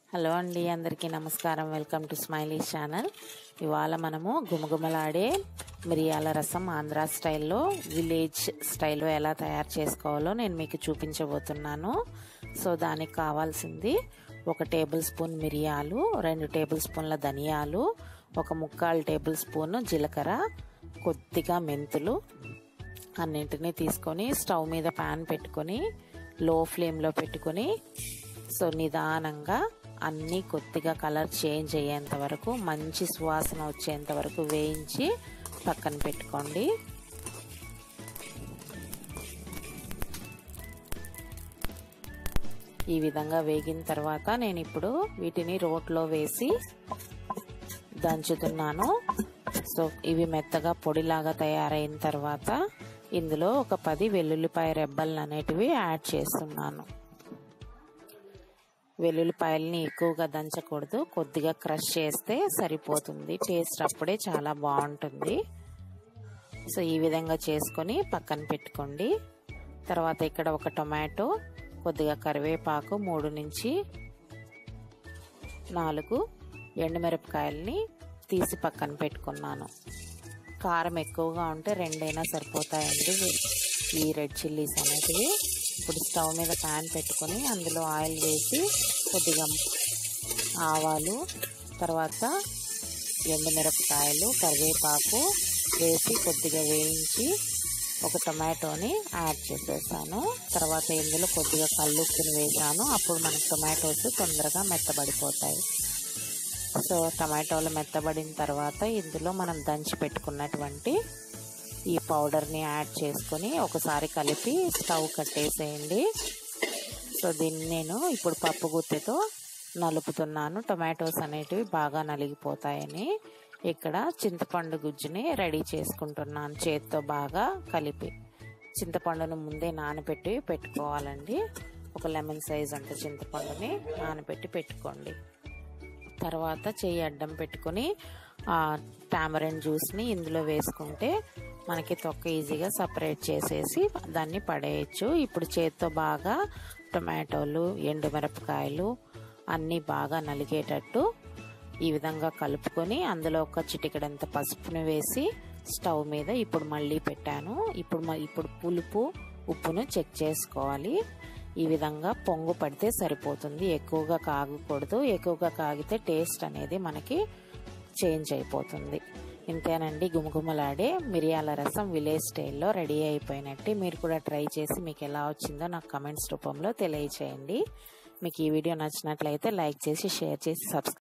hello అండి అందరికీ నమస్కారం వెల్కమ్ టు స్మైలీ ఛానల్ ఇవాళ మనము గుమగుమలాడే మిరియాల రసం ఆంధ్ర స్టైల్లో విలేజ్ స్టైల్లో ఎలా తయారు చేసుకోవాలో నేను మీకు చూపించబోతున్నాను సో దానికి కావాల్సింది ఒక టేబుల్ స్పూన్ మిరియాలు రెండు టేబుల్ స్పూన్ల ధనియాలు ఒక ముక్కాలు టేబుల్ స్పూన్ జీలకర్ర కొద్దిగా మెంతులు అన్నింటినీ తీసుకొని స్టవ్ మీద ప్యాన్ పెట్టుకొని లో ఫ్లేమ్లో పెట్టుకొని సో నిదానంగా అన్నీ కొద్దిగా కలర్ చేంజ్ అయ్యేంత వరకు మంచి సువాసన వచ్చేంత వరకు వేయించి పక్కన పెట్టుకోండి ఈ విధంగా వేగిన తర్వాత నేను ఇప్పుడు వీటిని రోట్లో వేసి దంచుతున్నాను సో ఇవి మెత్తగా పొడిలాగా తయారైన తర్వాత ఇందులో ఒక పది వెల్లుల్లిపాయ రెబ్బలు అనేటివి యాడ్ చేస్తున్నాను వెల్లుల్లిపాయలని ఎక్కువగా దంచకూడదు కొద్దిగా క్రష్ చేస్తే సరిపోతుంది టేస్ట్ అప్పుడే చాలా బాగుంటుంది సో ఈ విధంగా చేసుకొని పక్కన పెట్టుకోండి తర్వాత ఇక్కడ ఒక టొమాటో కొద్దిగా కరివేపాకు మూడు నుంచి నాలుగు ఎండుమిరపకాయలని తీసి పక్కన పెట్టుకున్నాను కారం ఎక్కువగా ఉంటే రెండైనా సరిపోతాయండి ఈ రెడ్ చిల్లీస్ అనేటివి ఇప్పుడు స్టవ్ మీద ప్యాన్ పెట్టుకొని అందులో ఆయిల్ వేసి కొద్దిగా ఆవాలు తర్వాత ఎండుమిరపకాయలు కరివేపాకు వేసి కొద్దిగా వేయించి ఒక టొమాటోని యాడ్ చేసేసాను తర్వాత ఇందులో కొద్దిగా కల్లుప్పుని వేసాను అప్పుడు మనకు టొమాటోస్ తొందరగా మెత్తబడిపోతాయి సో టమాటోలు మెత్తబడిన తర్వాత ఇందులో మనం దంచి పెట్టుకున్నటువంటి ఈ పౌడర్ని యాడ్ చేసుకొని ఒకసారి కలిపి స్టవ్ కట్టేసేయండి సో దీన్ని నేను ఇప్పుడు పప్పు గుత్తెతో నలుపుతున్నాను టొమాటోస్ అనేటివి బాగా నలిగిపోతాయని ఇక్కడ చింతపండు గుజ్జుని రెడీ చేసుకుంటున్నాను చేతితో బాగా కలిపి చింతపండును ముందే నానబెట్టి పెట్టుకోవాలండి ఒక లెమన్ సైజ్ అంత చింతపండుని నానబెట్టి పెట్టుకోండి తర్వాత చెయ్యి అడ్డం పెట్టుకొని టామరెన్ జ్యూస్ని ఇందులో వేసుకుంటే మనకి తొక్క ఈజీగా సపరేట్ చేసేసి దాన్ని పడేయచ్చు ఇప్పుడు చేత్తో బాగా టొమాటోలు ఎండుమిరపకాయలు అన్నీ బాగా నలిగేటట్టు ఈ విధంగా కలుపుకొని అందులో ఒక చిటికెడంత పసుపుని వేసి స్టవ్ మీద ఇప్పుడు మళ్ళీ పెట్టాను ఇప్పుడు ఇప్పుడు పులుపు ఉప్పును చెక్ చేసుకోవాలి ఈ విధంగా పొంగు పడితే సరిపోతుంది ఎక్కువగా కాగకూడదు ఎక్కువగా కాగితే టేస్ట్ అనేది మనకి చేంజ్ అయిపోతుంది ఇంతేనండి గుమగుమలాడే మిరియాల రసం విలేజ్ స్టైల్లో రెడీ అయిపోయినట్టు మీరు కూడా ట్రై చేసి మీకు ఎలా వచ్చిందో నాకు కమెంట్స్ రూపంలో తెలియచేయండి మీకు ఈ వీడియో నచ్చినట్లయితే లైక్ చేసి షేర్ చేసి సబ్స్క్రైబ్